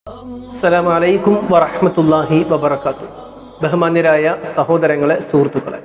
അസ്സലാമു അലൈക്കും വറഹ്മത്തുള്ളാഹി വബറകാത്തു ബഹുമാന്യരായ സഹോദരങ്ങളെ സുഹൃത്തുക്കളെ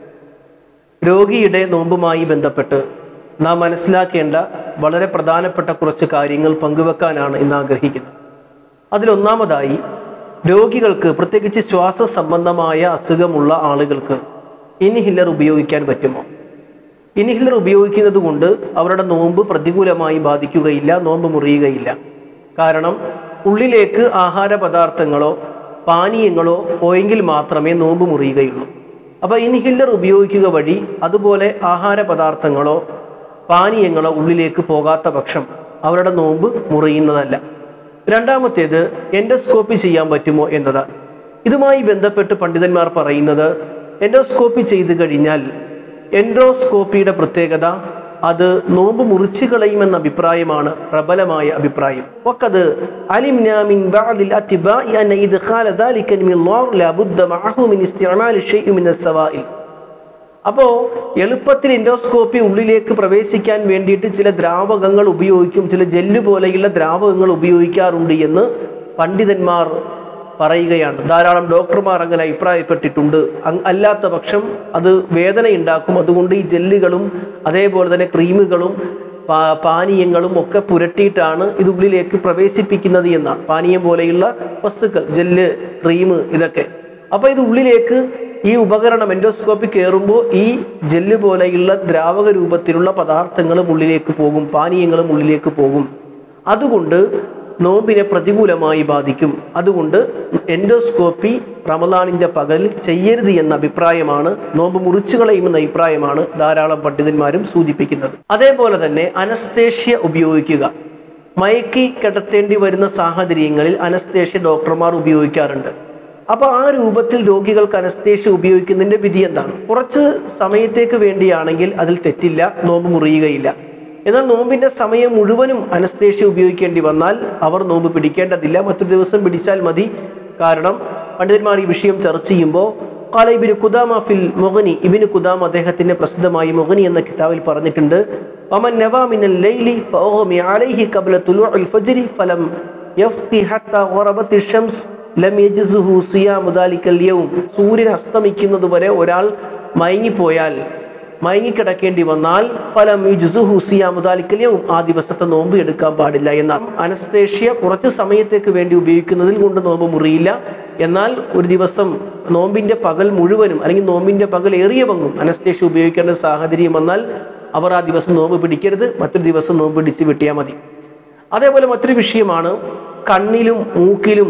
രോഗിയുടെ നോമ്പുമായി ബന്ധപ്പെട്ട് നാം മനസ്സിലാക്കേണ്ട വളരെ പ്രധാനപ്പെട്ട കുറച്ച് കാര്യങ്ങൾ പങ്കുവെക്കാനാണ് ഇന്ന് ആഗ്രഹിക്കുന്നത് അതിലൊന്നാമതായി രോഗികൾക്ക് പ്രത്യേകിച്ച് ശ്വാസ സംബന്ധമായ അസുഖമുള്ള ആളുകൾക്ക് ഇൻഹില്ലർ ഉപയോഗിക്കാൻ പറ്റുമോ ഇൻഹില്ലർ ഉപയോഗിക്കുന്നത് കൊണ്ട് അവരുടെ നോമ്പ് പ്രതികൂലമായി ബാധിക്കുകയില്ല നോമ്പ് മുറിയുകയില്ല കാരണം ഉള്ളിലേക്ക് ആഹാര പദാർത്ഥങ്ങളോ പാനീയങ്ങളോ പോയെങ്കിൽ മാത്രമേ നോമ്പ് മുറിയുകയുള്ളൂ അപ്പോൾ ഇൻഹില്ലർ ഉപയോഗിക്കുക വഴി അതുപോലെ ആഹാര പദാർത്ഥങ്ങളോ പാനീയങ്ങളോ ഉള്ളിലേക്ക് പോകാത്ത പക്ഷം അവരുടെ നോമ്പ് മുറിയുന്നതല്ല രണ്ടാമത്തേത് എൻഡോസ്കോപ്പി ചെയ്യാൻ പറ്റുമോ എന്നതാണ് ഇതുമായി ബന്ധപ്പെട്ട് പണ്ഡിതന്മാർ പറയുന്നത് എൻഡോസ്കോപ്പി ചെയ്തു കഴിഞ്ഞാൽ എൻഡോസ്കോപ്പിയുടെ പ്രത്യേകത അത് നോമ്പ് മുറിച്ചു കളയുമെന്ന അഭിപ്രായമാണ് പ്രബലമായ അഭിപ്രായം വക്കത് അലിംനാ മിൻ ബഅദിൽ അത്തിബാഇ അന്ന ഇദ്ഖാല ذلك من النار لا بد معه من استعمال شيء من السوائل അപ്പോൾ എളുപ്പത്തിൽ എൻഡോസ്കോപ്പി ഉള്ളിലേക്ക് പ്രവേശിക്കാൻ വേണ്ടിയിട്ട് ചില ദ്രാവകങ്ങൾ ഉപയോഗിക്കും ചില ജെല്ല് പോലെയുള്ള ദ്രാവകങ്ങൾ ഉപയോഗിക്കാറുണ്ട് എന്ന് പണ്ഡിതന്മാർ പറയുകയാണ് ധാരാളം ഡോക്ടർമാർ അങ്ങനെ അഭിപ്രായപ്പെട്ടിട്ടുണ്ട് അങ് അല്ലാത്ത പക്ഷം അത് വേദന ഉണ്ടാക്കും അതുകൊണ്ട് ഈ ജെല്ലുകളും അതേപോലെ തന്നെ ക്രീമുകളും പാ- പാനീയങ്ങളും ഒക്കെ പുരട്ടിയിട്ടാണ് ഇത് ഉള്ളിലേക്ക് പ്രവേശിപ്പിക്കുന്നത് എന്നാണ് പാനീയം പോലെയുള്ള വസ്തുക്കൾ ജെല്ല് ക്രീം ഇതൊക്കെ അപ്പോൾ ഇത് ഉള്ളിലേക്ക് ഈ ഉപകരണം എൻഡോസ്കോപ്പി കയറുമ്പോൾ ഈ ജെല്ല് പോലെയുള്ള ദ്രാവക രൂപത്തിലുള്ള പദാർത്ഥങ്ങളും ഉള്ളിലേക്ക് പോകും പാനീയങ്ങളും ഉള്ളിലേക്ക് പോകും അതുകൊണ്ട് നോമ്പിനെ പ്രതികൂലമായി ബാധിക്കും അതുകൊണ്ട് എൻഡോസ്കോപ്പി റമദാനിൻ്റെ പകൽ ചെയ്യരുത് എന്ന അഭിപ്രായമാണ് നോമ്പ് മുറിച്ചു കളയുമെന്ന അഭിപ്രായമാണ് ധാരാളം പണ്ഡിതന്മാരും സൂചിപ്പിക്കുന്നത് അതേപോലെ തന്നെ അനസ്തേഷ്യ ഉപയോഗിക്കുക മയക്കി കിടത്തേണ്ടി വരുന്ന സാഹചര്യങ്ങളിൽ അനസ്തേഷ്യ ഡോക്ടർമാർ ഉപയോഗിക്കാറുണ്ട് അപ്പോൾ ആ രൂപത്തിൽ രോഗികൾക്ക് അനസ്തേഷ്യ ഉപയോഗിക്കുന്നതിൻ്റെ വിധി എന്താണ് കുറച്ച് സമയത്തേക്ക് വേണ്ടിയാണെങ്കിൽ അതിൽ തെറ്റില്ല നോമ്പ് മുറിയുകയില്ല എന്നാൽ നോമ്പിന്റെ സമയം മുഴുവനും അനസ്തേഷ്യ ഉപയോഗിക്കേണ്ടി വന്നാൽ അവർ നോമ്പ് പിടിക്കേണ്ടതില്ല മറ്റൊരു ദിവസം പിടിച്ചാൽ മതി കാരണം പണ്ഡിതന്മാർ ഈ വിഷയം ചർച്ച ചെയ്യുമ്പോൾ കാല ഇബിന് കുദാമ ഫിൽ മൊഹനി ഇബിന് കുദാം അദ്ദേഹത്തിന്റെ പ്രസിദ്ധമായി മൊഹനി എന്ന കിതാബിൽ പറഞ്ഞിട്ടുണ്ട് വമൻ നവാ മിനൽ ലൈലി ഫഅഗ്മി അലൈഹി ഖബ്ല തുലൂഇൽ ഫജ്രി ഫലം യഫ്ഖി ഹത്ത ഗറബത്തി ഷംസ് ലം യജ്സുഹു സിയാമു ദാലിക്കൽ യൗം സൂര്യൻ അസ്തമിക്കുന്നത് വരെ ഒരാൾ മയങ്ങിപ്പോയാൽ മയങ്ങിക്കിടക്കേണ്ടി വന്നാൽ ഫലം യുജ്സുഹു സിയാമു ദാലിക്കൽ യൗം ആ ദിവസത്തെ നോമ്പ് എടുക്കാൻ പാടില്ല എന്നാൽ അനസ്തേഷ്യ കുറച്ച് സമയത്തേക്ക് വേണ്ടി ഉപയോഗിക്കുന്നതിൽ കൊണ്ട് നോമ്പ് മുറിയില്ല എന്നാൽ ഒരു ദിവസം നോമ്പിന്റെ പകൽ മുഴുവനും അല്ലെങ്കിൽ നോമ്പിന്റെ പകൽ ഏറിയ പങ്കും അനസ്തേഷ്യ ഉപയോഗിക്കേണ്ട സാഹചര്യം വന്നാൽ അവർ ആ ദിവസം നോമ്പ് പിടിക്കരുത് മറ്റൊരു ദിവസം നോമ്പ് പിടിച്ച് വിട്ടിയാൽ മതി അതേപോലെ മറ്റൊരു വിഷയമാണ് കണ്ണിലും മൂക്കിലും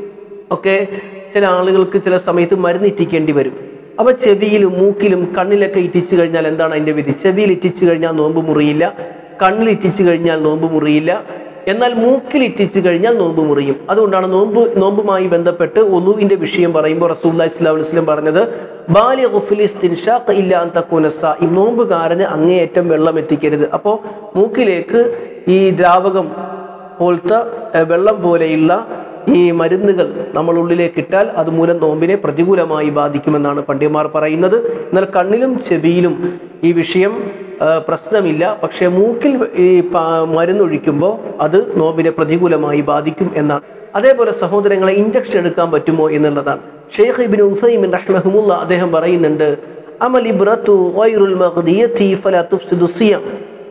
ഒക്കെ ചില ആളുകൾക്ക് ചില സമയത്ത് മരുന്ന് ഇറ്റിക്കേണ്ടി വരും അപ്പോൾ ചെവിയിലും മൂക്കിലും കണ്ണിലൊക്കെ ഇറ്റിച്ചു കഴിഞ്ഞാൽ എന്താണ് അതിൻ്റെ വിധി ചെവിയിൽ ഇറ്റിച്ചു കഴിഞ്ഞാൽ നോമ്പ് മുറിയില്ല കണ്ണിൽ ഇറ്റിച്ചു കഴിഞ്ഞാൽ നോമ്പ് മുറിയില്ല എന്നാൽ മൂക്കിൽ ഇറ്റിച്ചു കഴിഞ്ഞാൽ നോമ്പ് മുറിയും അതുകൊണ്ടാണ് നോമ്പ് നോമ്പുമായി ബന്ധപ്പെട്ട് ഒലുവിൻ്റെ വിഷയം പറയുമ്പോൾ റസൂല്ലാ ഇസ്ലാം വസ്ലം പറഞ്ഞത് ബാല്യ ഗുഫിലിസ്തിൻഷാഖ് ഇല്ല അന്തക്കൂനസ ഈ നോമ്പുകാരന് അങ്ങേയറ്റം വെള്ളം എത്തിക്കരുത് അപ്പോൾ മൂക്കിലേക്ക് ഈ ദ്രാവകം പോലത്തെ എഹ്, വെള്ളം പോലെയുള്ള ഈ മരുന്നുകൾ നമ്മൾ ഉള്ളിലേക്ക് ഇട്ടാൽ അതുമൂലം നോമ്പിനെ പ്രതികൂലമായി ബാധിക്കുമെന്നാണ് പണ്ഡിതന്മാർ പറയുന്നത് എന്നാൽ കണ്ണിലും ചെവിയിലും ഈ വിഷയം ആ, പ്രശ്നമില്ല പക്ഷേ മൂക്കിൽ ഈ പാ- മരുന്നൊഴിക്കുമ്പോൾ അത് നോമ്പിനെ പ്രതികൂലമായി ബാധിക്കും എന്നാണ് അതേപോലെ സഹോദരങ്ങളെ ഇഞ്ചക്ഷൻ എടുക്കാൻ പറ്റുമോ എന്നുള്ളതാണ് ഷെയ്ഖ് ഇബിൻ ഉസൈമിൻ റഹ്മഹുമുല്ല അദ്ദേഹം പറയുന്നുണ്ട് അമൽ ഇബ്രത്തു ഗൈറുൽ മഗ്ദിയത്തി ഫലാ തുഫ്സിദു സിയം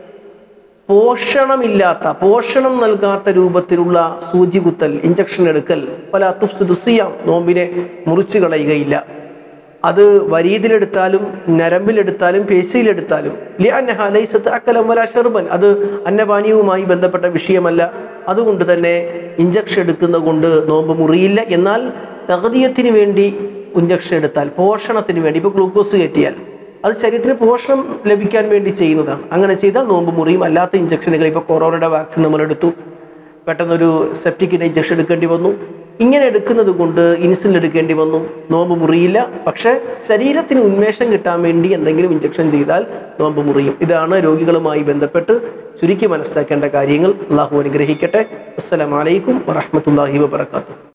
പോഷണമില്ലാത്ത പോഷണം നൽകാത്ത രൂപത്തിലുള്ള സൂചി കുത്തൽ ഇഞ്ചക്ഷൻ എടുക്കൽ പല തുഫ്സിയാം നോമ്പിനെ മുറിച്ചു കളയുകയില്ല അത് വരീതിലെടുത്താലും നരമ്പിലെടുത്താലും പേശിയിലെടുത്താലും ലിഅന്നഹ ലൈസത്ത് അക്കലം വല ഷർബൻ അത് അന്നപാനീയവുമായി ബന്ധപ്പെട്ട വിഷയമല്ല അതുകൊണ്ട് തന്നെ ഇഞ്ചക്ഷൻ എടുക്കുന്ന കൊണ്ട് നോമ്പ് മുറിയില്ല എന്നാൽ തകതീയത്തിന് വേണ്ടി ഇഞ്ചക്ഷൻ എടുത്താൽ പോഷണത്തിന് വേണ്ടി ഇപ്പോൾ ഗ്ലൂക്കോസ് കയറ്റിയാൽ അത് ശരീരത്തിന് പോഷണം ലഭിക്കാൻ വേണ്ടി ചെയ്യുന്നതാണ് അങ്ങനെ ചെയ്താൽ നോമ്പ് മുറിയും അല്ലാത്ത ഇഞ്ചക്ഷനുകൾ ഇപ്പോൾ കൊറോണയുടെ വാക്സിൻ നമ്മൾ എടുത്തു പെട്ടെന്നൊരു സെപ്റ്റിക്കിൻ്റെ ഇഞ്ചക്ഷൻ എടുക്കേണ്ടി വന്നു ഇങ്ങനെ എടുക്കുന്നത് കൊണ്ട് ഇൻസുലിൻ എടുക്കേണ്ടി വന്നു നോമ്പ് മുറിയില്ല പക്ഷേ ശരീരത്തിന് ഉന്മേഷം കിട്ടാൻ വേണ്ടി എന്തെങ്കിലും ഇഞ്ചക്ഷൻ ചെയ്താൽ നോമ്പ് മുറിയും ഇതാണ് രോഗികളുമായി ബന്ധപ്പെട്ട് ചുരുക്കി മനസ്സിലാക്കേണ്ട കാര്യങ്ങൾ അള്ളാഹു അനുഗ്രഹിക്കട്ടെ അസ്സലാമലൈക്കും വറഹമത്തല്ലാഹി വബർക്കാത്തു